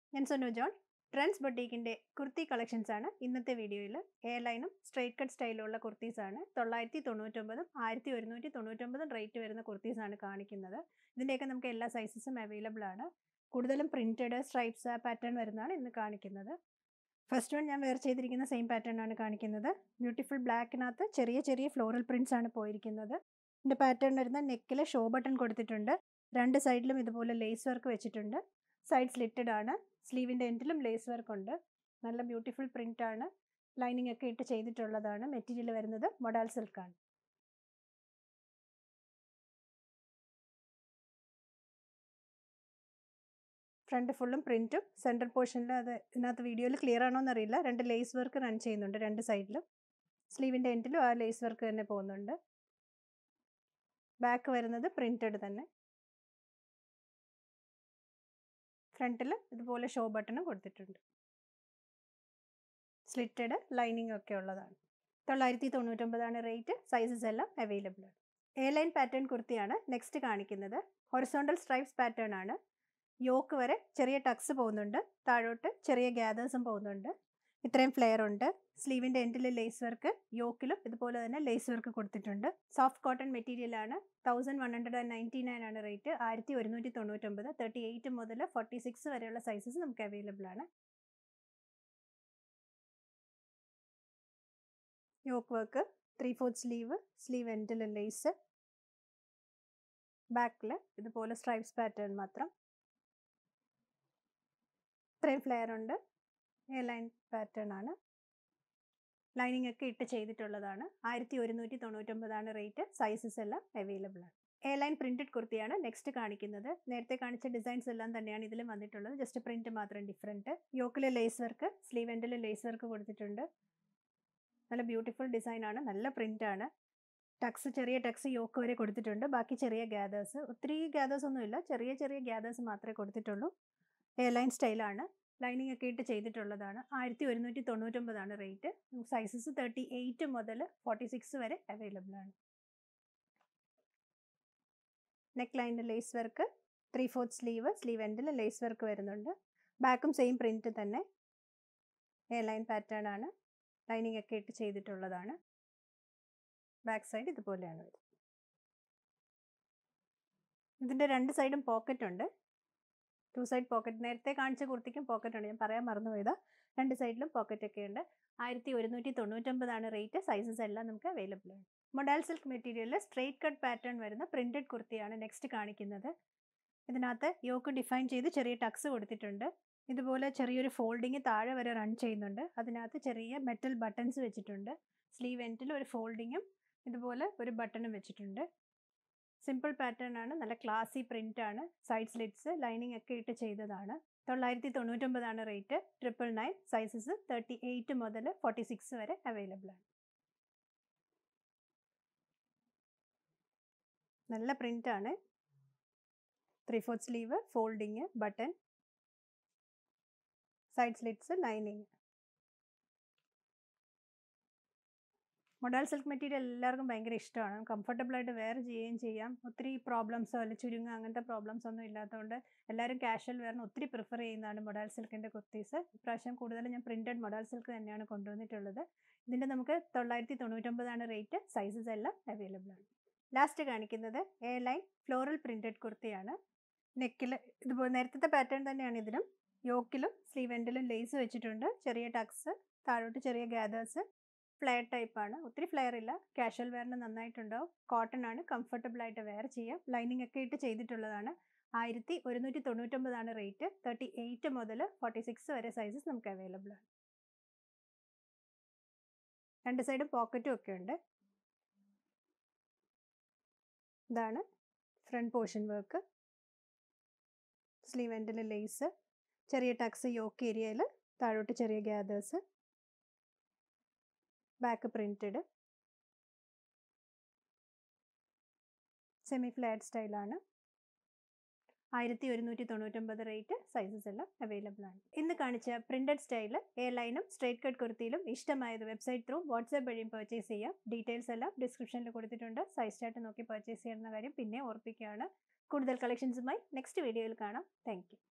ഞാൻ Sonu John trends ബൊട്ടീക്കിൻ്റെ kurti collections ആണ് ഇന്നത്തെ വീഡിയോയിൽ എയർ ലൈനും സ്ട്രൈറ്റ് കട്ട് സ്റ്റൈലുള്ള കുർത്തീസ് ആണ് തൊള്ളായിരത്തി തൊണ്ണൂറ്റൊമ്പതും ആയിരത്തി ഒരുന്നൂറ്റി തൊണ്ണൂറ്റൊമ്പതും റേറ്റ് വരുന്ന കുർത്തീസ് ആണ് കാണിക്കുന്നത് ഇതിൻ്റെയൊക്കെ നമുക്ക് എല്ലാ സൈസസും അവൈലബിൾ ആണ് കൂടുതലും പ്രിൻറ്റഡ് സ്ട്രൈപ്സ് പാറ്റേൺ വരുന്നതാണ് ഇന്ന് കാണിക്കുന്നത് ഫസ്റ്റ് വൺ ഞാൻ വെയർ ചെയ്തിരിക്കുന്ന സെയിം പാറ്റേൺ ആണ് കാണിക്കുന്നത് ബ്യൂട്ടിഫുൾ ബ്ലാക്കിനകത്ത് ചെറിയ ചെറിയ ഫ്ലോറൽ പ്രിൻറ്റ്സ് ആണ് പോയിരിക്കുന്നത് ഇതിൻ്റെ പാറ്റേൺ വരുന്ന നെക്കിൽ ഷോ ബട്ടൺ കൊടുത്തിട്ടുണ്ട് രണ്ട് സൈഡിലും ഇതുപോലെ ലേസ് വർക്ക് വെച്ചിട്ടുണ്ട് സൈഡ് സ്ലിറ്റഡ് ആണ് സ്ലീവിൻ്റെ എൻഡിലും ലേസ് വർക്ക് ഉണ്ട് നല്ല ബ്യൂട്ടിഫുൾ പ്രിൻ്റ് ആണ് ലൈനിങ് ഒക്കെ ഇട്ട് ചെയ്തിട്ടുള്ളതാണ് മെറ്റീരിയൽ വരുന്നത് മൊഡാൽ സിൽക്കാണ് ഫ്രണ്ട് ഫുള്ളും പ്രിൻറ്റും സെൻറ്റർ പോർഷനിൽ അത് ഇതിനകത്ത് വീഡിയോയിൽ ക്ലിയർ ആണോ എന്നറിയില്ല രണ്ട് ലേസ് വർക്ക് റൺ ചെയ്യുന്നുണ്ട് രണ്ട് സൈഡിലും സ്ലീവിൻ്റെ എൻഡിലും ആ ലേസ് വർക്ക് തന്നെ പോകുന്നുണ്ട് ബാക്ക് വരുന്നത് പ്രിൻറ്റഡ് തന്നെ ഫ്രണ്ടിൽ ഇതുപോലെ ഷോ ബട്ടണും കൊടുത്തിട്ടുണ്ട് സ്ലിറ്റഡ് ലൈനിങ് ഒക്കെ ഉള്ളതാണ് തൊള്ളായിരത്തി തൊണ്ണൂറ്റൊമ്പതാണ് റേറ്റ് സൈസസ് എല്ലാം അവൈലബിൾ ആണ് എ ലൈൻ പാറ്റേൺ കുർത്തിയാണ് നെക്സ്റ്റ് കാണിക്കുന്നത് ഹൊറിസോണ്ടൽ സ്ട്രൈപ്സ് പാറ്റേൺ ആണ് യോക്ക് വരെ ചെറിയ ടക്സ് പോകുന്നുണ്ട് താഴോട്ട് ചെറിയ ഗ്യാദേഴ്സും പോകുന്നുണ്ട് ഇത്രയും ഫ്ലെയർ ഉണ്ട് സ്ലീവിൻ്റെ എൻഡിൽ ലേസ് വർക്ക് യോക്കിലും ഇതുപോലെ തന്നെ ലേസ് വർക്ക് കൊടുത്തിട്ടുണ്ട് സോഫ്റ്റ് കോട്ടൺ മെറ്റീരിയൽ ആണ് thousand one hundred and ninety nine ആണ് റേറ്റ് ആയിരത്തി ഒരുന്നൂറ്റി തൊണ്ണൂറ്റൊമ്പത് തേർട്ടി എയ്റ്റ് മുതൽ ഫോർട്ടി സിക്സ് വരെയുള്ള സൈസസ് നമുക്ക് അവൈലബിൾ ആണ് yoke work three fourth sleeve sleeve എൻഡിൽ ലേസ് ബാക്കിൽ ഇതുപോലെ സ്ട്രൈപ്സ് പാറ്റേൺ മാത്രം ഇത്രയും ഫ്ലെയർ ഉണ്ട് എ ലൈൻ പാറ്റേൺ ആണ് ലൈനിങ് ഒക്കെ ഇട്ട് ചെയ്തിട്ടുള്ളതാണ് ആയിരത്തി ഒരുന്നൂറ്റി തൊണ്ണൂറ്റൊമ്പതാണ് റേറ്റ് സൈസസ് എല്ലാം അവൈലബിൾ ആണ് എ ലൈൻ പ്രിന്റഡ് കുർത്തിയാണ് നെക്സ്റ്റ് കാണിക്കുന്നത് നേരത്തെ കാണിച്ച ഡിസൈൻസ് എല്ലാം തന്നെയാണ് ഇതിലും വന്നിട്ടുള്ളത് ജസ്റ്റ് പ്രിന്റ് മാത്രം ഡിഫറെൻറ്റ് യോക്കിലെ ലേസ് വർക്ക് സ്ലീവ് എൻഡിൽ ലേസ് വർക്ക് കൊടുത്തിട്ടുണ്ട് നല്ല ബ്യൂട്ടിഫുൾ ഡിസൈൻ ആണ് നല്ല പ്രിന്റ് ആണ് ടക്സ് ചെറിയ ടക്സ് യോക്ക് വരെ കൊടുത്തിട്ടുണ്ട് ബാക്കി ചെറിയ ഗ്യാദേഴ്സ് ഒത്തിരി ഗ്യാദേഴ്സ് ഒന്നുമില്ല ചെറിയ ചെറിയ ഗ്യാദേഴ്സ് മാത്രമേ കൊടുത്തിട്ടുള്ളൂ എയർലൈൻ സ്റ്റൈലാണ് ലൈനിങ് ഒക്കെ ഇട്ട് ചെയ്തിട്ടുള്ളതാണ് ആയിരത്തി ഒരുന്നൂറ്റി തൊണ്ണൂറ്റൊമ്പതാണ് റേറ്റ് സൈസസ് തേർട്ടി എയ്റ്റ് മുതൽ ഫോർട്ടി സിക്സ് വരെ അവൈലബിൾ ആണ് നെക്ക് ലൈനിൻ്റെ lace work three fourth sleeve sleeve എൻഡിൽ ലേസ് വർക്ക് വരുന്നുണ്ട് ബാക്കും സെയിം പ്രിൻറ്റ് തന്നെ എയർലൈൻ പാറ്റേൺ ആണ് ലൈനിങ് ഒക്കെ ഇട്ട് ചെയ്തിട്ടുള്ളതാണ് ബാക്ക് സൈഡ് ഇതുപോലെയാണ് വരുന്നത് ഇതിൻ്റെ രണ്ട് സൈഡും പോക്കറ്റ് ഉണ്ട് ടു സൈഡ് പോക്കറ്റ് നേരത്തെ കാണിച്ച കുർത്തിക്കും പോക്കറ്റ് ഉണ്ട് ഞാൻ പറയാൻ മറന്നുപോയതാ രണ്ട് സൈഡിലും പോക്കറ്റ് ഒക്കെ ഉണ്ട് ആയിരത്തി ഒരുന്നൂറ്റി തൊണ്ണൂറ്റൊമ്പതാണ് റേറ്റ് സൈസസ് എല്ലാം നമുക്ക് അവൈലബിൾ ആണ് മൊഡാൽ സിൽക്ക് മെറ്റീരിയലിൽ സ്ട്രെയിറ്റ് കട്ട് പാറ്റേൺ വരുന്ന പ്രിന്റഡ് കുർത്തിയാണ് നെക്സ്റ്റ് കാണിക്കുന്നത് ഇതിനകത്ത് യോക്ക് ഡിഫൈൻ ചെയ്ത് ചെറിയ ടക്സ് കൊടുത്തിട്ടുണ്ട് ഇതുപോലെ ചെറിയൊരു ഫോൾഡിങ് താഴെ വരെ റൺ ചെയ്യുന്നുണ്ട് അതിനകത്ത് ചെറിയ മെറ്റൽ ബട്ടൺസ് വെച്ചിട്ടുണ്ട് സ്ലീവ് എൻഡിൽ ഒരു ഫോൾഡിങ്ങും ഇതുപോലെ ഒരു ബട്ടണും വെച്ചിട്ടുണ്ട് സിമ്പിൾ പാറ്റേൺ ആണ് നല്ല ക്ലാസി പ്രിന്റ് ആണ് സൈഡ് സ്ലിറ്റ്സ് ലൈനിങ് ഒക്കെ ഇട്ട് ചെയ്തതാണ് തൊള്ളായിരത്തി തൊണ്ണൂറ്റൊമ്പതാണ് rate triple nine sizes thirty eight മുതൽ ഫോർട്ടി സിക്സ് വരെ അവൈലബിൾ ആണ് നല്ല പ്രിന്റ് ആണ് three fourth sleeve folding button side slits lining modal silk material എല്ലാവർക്കും ഭയങ്കര ഇഷ്ടമാണ് കംഫർട്ടബിൾ ആയിട്ട് വെയർ ചെയ്യുകയും ചെയ്യാം ഒത്തിരി പ്രോബ്ലംസോ അല്ല ചുരുങ്ങുക അങ്ങനത്തെ പ്രോബ്ലംസ് ഒന്നും ഇല്ലാത്തതുകൊണ്ട് എല്ലാവരും കാഷ്വൽ വെയറിന് ഒത്തിരി പ്രിഫർ ചെയ്യുന്നതാണ് മൊഡാൽ സിൽക്കിൻ്റെ കുർത്തീസ് ഇപ്രാവശ്യം കൂടുതലും ഞാൻ പ്രിൻറ്റഡ് മൊഡാൽ സിൽക്ക് തന്നെയാണ് കൊണ്ടുവന്നിട്ടുള്ളത് ഇതിൻ്റെ നമുക്ക് തൊള്ളായിരത്തി തൊണ്ണൂറ്റൊമ്പതാണ് റേറ്റ് സൈസസ് എല്ലാം അവൈലബിൾ ആണ് ലാസ്റ്റ് കാണിക്കുന്നത് എ ലൈൻ ഫ്ലോറൽ പ്രിൻറ്റഡ് കുർത്തിയാണ് നെക്കിൽ ഇതുപോലെ നേരത്തെ പാറ്റേൺ തന്നെയാണ് ഇതിനും യോക്കിലും സ്ലീവ് എൻഡിലും ലേസ് വെച്ചിട്ടുണ്ട് ചെറിയ ടക്സ് താഴോട്ട് ചെറിയ ഗ്യാദേഴ്സ് ഫ്ലെയർ ടൈപ്പാണ് ഒത്തിരി ഫ്ലെയർ ഇല്ല കാഷ്വൽ വെയറിന് നന്നായിട്ടുണ്ടാവും കോട്ടൺ ആണ് കംഫർട്ടബിൾ ആയിട്ട് വെയർ ചെയ്യാം ലൈനിങ് ഒക്കെ ഇട്ട് ചെയ്തിട്ടുള്ളതാണ് ആയിരത്തി ഒരുന്നൂറ്റി തൊണ്ണൂറ്റൊമ്പതാണ് റേറ്റ് തേർട്ടി എയ്റ്റ് മുതൽ ഫോർട്ടി സിക്സ് വരെ സൈസസ് നമുക്ക് അവൈലബിൾ ആണ് രണ്ട് സൈഡും പോക്കറ്റും ഒക്കെ ഉണ്ട് ഇതാണ് ഫ്രണ്ട് പോർഷൻ വർക്ക് സ്ലീവ് എൻഡിൽ ലേസ് ചെറിയ ടക്സ് യോക്ക് ഏരിയയിൽ താഴോട്ട് ചെറിയ gathers back printed semi flat സ്റ്റൈലാണ് ആയിരത്തി ഒരുന്നൂറ്റി തൊണ്ണൂറ്റൊമ്പത് റേറ്റ് സൈസസ് എല്ലാം അവൈലബിൾ ആണ് ഇന്ന് കാണിച്ച പ്രിന്റഡ് സ്റ്റൈൽ എയർ ലൈനും സ്ട്രേറ്റ് കട്ട് കുർത്തിയിലും ഇഷ്ടമായത് വെബ്സൈറ്റ് ത്രൂ വാട്സാപ്പ് വഴിയും പർച്ചേസ് ചെയ്യാം ഡീറ്റെയിൽസ് എല്ലാം ഡിസ്ക്രിപ്ഷനിൽ കൊടുത്തിട്ടുണ്ട് സൈസ് ചാർട്ട് നോക്കി പർച്ചേസ് ചെയ്യുന്ന കാര്യം പിന്നെ ഓർപ്പിക്കുകയാണ് കൂടുതൽ കളക്ഷൻസുമായി നെക്സ്റ്റ് വീഡിയോയിൽ കാണാം താങ്ക്